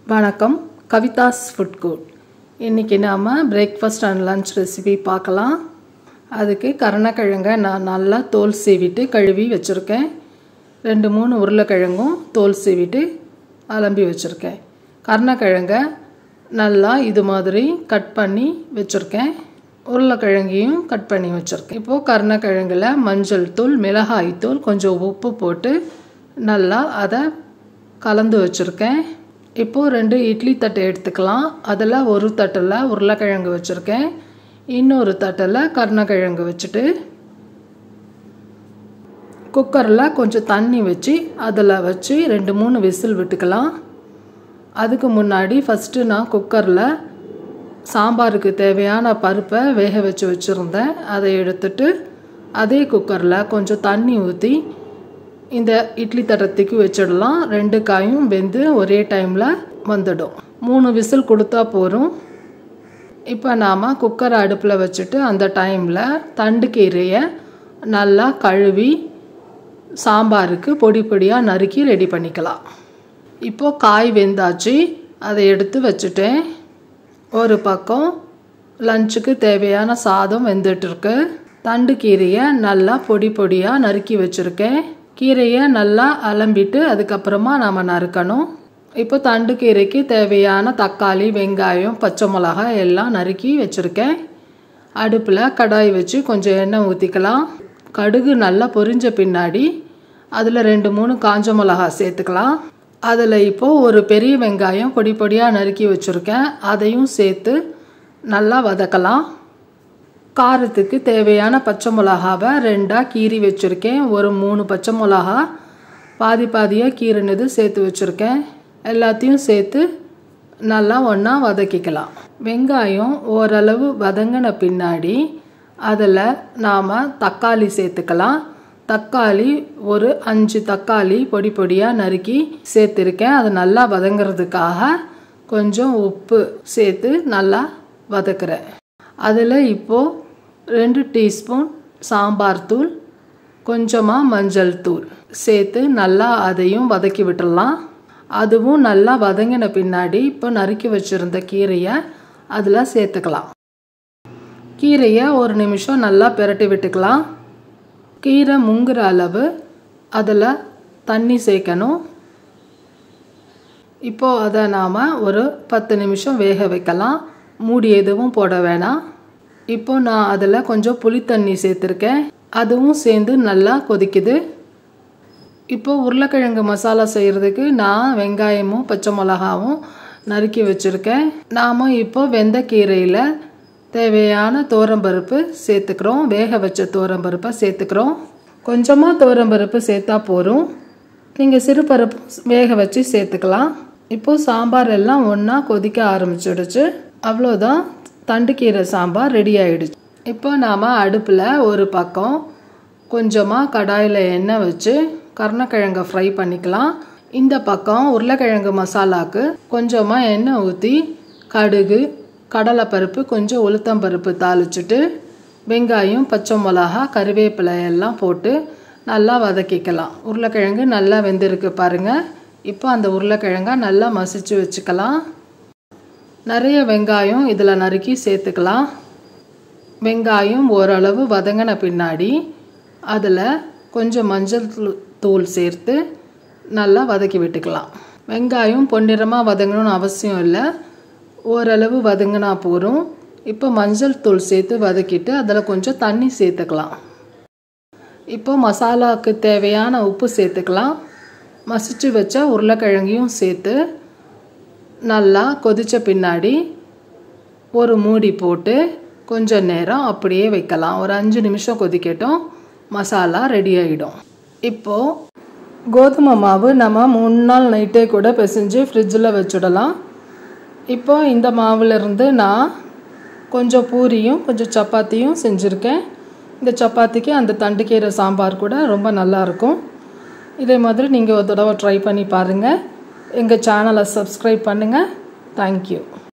வணக்கம் கவிதாஸ் food court இன்றைக்கி நாம் பிரேக்ஃபாஸ்ட் அண்ட் லன்ச் ரெசிபி பார்க்கலாம் அதுக்கு கருணக்கிழங்கை நான் நல்லா தோல் சீவிட்டு கழுவி வச்சுருக்கேன் ரெண்டு மூணு உருளைக்கிழங்கும் தோல் சீவிட்டு அலம்பி வச்சுருக்கேன் கருணக்கிழங்கை நல்லா இது மாதிரி கட் பண்ணி வச்சுருக்கேன் உருளைக்கிழங்கையும் கட் பண்ணி வச்சுருக்கேன் இப்போது கருணக்கிழங்கில் மஞ்சள் தூள் மிளகாய் தூள் கொஞ்சம் உப்பு போட்டு நல்லா அதை கலந்து வச்சுருக்கேன் இப்போது ரெண்டு இட்லி தட்டை எடுத்துக்கலாம் அதில் ஒரு தட்டில் உருளைக்கிழங்கு வச்சுருக்கேன் இன்னொரு தட்டில் கருணக்கிழங்கு வச்சுட்டு குக்கரில் கொஞ்சம் தண்ணி வச்சு அதில் வச்சு ரெண்டு மூணு விசில் விட்டுக்கலாம் அதுக்கு முன்னாடி ஃபஸ்ட்டு நான் குக்கரில் சாம்பாருக்கு தேவையான பருப்பை வேக வச்சு வச்சுருந்தேன் அதை எடுத்துட்டு அதே குக்கரில் கொஞ்சம் தண்ணி ஊற்றி இந்த இட்லி தட்டத்துக்கு வச்சிடலாம் ரெண்டு காயும் வெந்து ஒரே டைமில் வந்துடும் மூணு விசில் கொடுத்தா போதும் இப்போ நாம் குக்கரை அடுப்பில் வச்சுட்டு அந்த டைமில் தண்டு கீரையை நல்லா கழுவி சாம்பாருக்கு பொடி பொடியாக நறுக்கி ரெடி பண்ணிக்கலாம் இப்போது காய் வெந்தாச்சு அதை எடுத்து வச்சுட்டேன் ஒரு பக்கம் லஞ்சுக்கு தேவையான சாதம் வெந்துட்டுருக்கு தண்டு கீரையை நல்லா பொடி பொடியாக நறுக்கி வச்சுருக்கேன் கீரையை நல்லா அலம்பிட்டு அதுக்கப்புறமா நாம் நறுக்கணும் இப்போ தண்டு கீரைக்கு தேவையான தக்காளி வெங்காயம் பச்சை மிளகாய் எல்லாம் நறுக்கி வச்சுருக்கேன் அடுப்பில் கடாய் வச்சு கொஞ்சம் எண்ணெய் ஊற்றிக்கலாம் கடுகு நல்லா பொரிஞ்ச பின்னாடி அதில் ரெண்டு மூணு காஞ்ச மிளகா சேர்த்துக்கலாம் அதில் இப்போது ஒரு பெரிய வெங்காயம் பொடி பொடியாக நறுக்கி வச்சுருக்கேன் அதையும் சேர்த்து நல்லா வதக்கலாம் காரத்துக்கு தேவையான பச்சை மிளகாவை ரெண்டாக கீறி வச்சுருக்கேன் ஒரு மூணு பச்சை மிளகா பாதி பாதியாக கீறினது சேர்த்து வச்சுருக்கேன் எல்லாத்தையும் சேர்த்து நல்லா ஒன்றா வதக்கிக்கலாம் வெங்காயம் ஓரளவு வதங்கின பின்னாடி அதில் நாம் தக்காளி சேர்த்துக்கலாம் தக்காளி ஒரு அஞ்சு தக்காளி பொடி பொடியாக நறுக்கி சேர்த்துருக்கேன் அது நல்லா வதங்கிறதுக்காக கொஞ்சம் உப்பு சேர்த்து நல்லா வதக்குறேன் அதில் இப்போது ரெண்டு டீஸ்பூன் சாம்பார் தூள் கொஞ்சமாக மஞ்சள் தூள் சேர்த்து நல்லா அதையும் வதக்கி விட்டுடலாம் அதுவும் நல்லா வதங்கின பின்னாடி இப்போ நறுக்கி வச்சுருந்த கீரையை அதில் சேர்த்துக்கலாம் கீரையை ஒரு நிமிஷம் நல்லா பிரட்டி விட்டுக்கலாம் கீரை முங்குற அளவு அதில் தண்ணி சேர்க்கணும் இப்போது அதை நாம் ஒரு பத்து நிமிஷம் வேக வைக்கலாம் மூடி எதுவும் போட வேணாம் இப்போ நான் அதில் கொஞ்சம் புளி தண்ணி சேர்த்துருக்கேன் அதுவும் சேர்ந்து நல்லா கொதிக்குது இப்போ உருளைக்கிழங்கு மசாலா செய்கிறதுக்கு நான் வெங்காயமும் பச்சை மிளகாவும் நறுக்கி வச்சுருக்கேன் நாம் இப்போ வெந்தக்கீரையில் தேவையான தோரம்பருப்பு சேர்த்துக்கிறோம் வேக வச்ச தோரம்பருப்பை சேர்த்துக்கிறோம் கொஞ்சமாக தோரம்பருப்பு சேர்த்தா போதும் நீங்கள் சிறு பருப்பு வேக வச்சு சேர்த்துக்கலாம் இப்போது சாம்பார் எல்லாம் ஒன்றா கொதிக்க ஆரம்பிச்சிடுச்சு அவ்வளோதான் தண்டுக்கீரை சாம்பார் ரெடி ஆகிடுச்சு இப்போ நாம் அடுப்பில் ஒரு பக்கம் கொஞ்சமாக கடாயில் எண்ணெய் வச்சு கருணக்கிழங்கை ஃப்ரை பண்ணிக்கலாம் இந்த பக்கம் உருளைக்கிழங்கு மசாலாவுக்கு கொஞ்சமாக எண்ணெய் ஊற்றி கடுகு கடலைப்பருப்பு கொஞ்சம் உளுத்தம்பருப்பு தாளிச்சிட்டு வெங்காயம் பச்சை மிளகா கருவேப்பிலை எல்லாம் போட்டு நல்லா வதக்கிக்கலாம் உருளைக்கிழங்கு நல்லா வெந்திருக்கு பாருங்கள் இப்போ அந்த உருளைக்கிழங்கை நல்லா மசிச்சு வச்சுக்கலாம் நிறைய வெங்காயம் இதில் நறுக்கி சேர்த்துக்கலாம் வெங்காயம் ஓரளவு வதங்கின பின்னாடி அதில் கொஞ்சம் மஞ்சள் தூள் சேர்த்து நல்லா வதக்கி விட்டுக்கலாம் வெங்காயம் பொன்னிறமாக வதங்கணும்னு அவசியம் இல்லை ஓரளவு வதங்கினா போதும் இப்போ மஞ்சள் தூள் சேர்த்து வதக்கிட்டு அதில் கொஞ்சம் தண்ணி சேர்த்துக்கலாம் இப்போ மசாலாவுக்கு தேவையான உப்பு சேர்த்துக்கலாம் மசிச்சு வச்ச உருளைக்கிழங்கையும் சேர்த்து நல்லா கொதித்த பின்னாடி ஒரு மூடி போட்டு கொஞ்சம் நேரம் அப்படியே வைக்கலாம் ஒரு அஞ்சு நிமிஷம் கொதிக்கட்டும் மசாலா ரெடி ஆகிடும் இப்போது கோதுமை மாவு நம்ம மூணு நாள் நைட்டே கூட பிசைஞ்சு ஃப்ரிட்ஜில் வச்சுடலாம் இப்போ இந்த மாவுலேருந்து நான் கொஞ்சம் பூரியும் கொஞ்சம் சப்பாத்தியும் செஞ்சுருக்கேன் இந்த சப்பாத்திக்கு அந்த தண்டுக்கீரை சாம்பார் கூட ரொம்ப நல்லாயிருக்கும் இதே மாதிரி நீங்கள் ஒரு தடவை ட்ரை பண்ணி பாருங்கள் எங்கள் சேனலை சப்ஸ்கிரைப் பண்ணுங்கள் தேங்க்யூ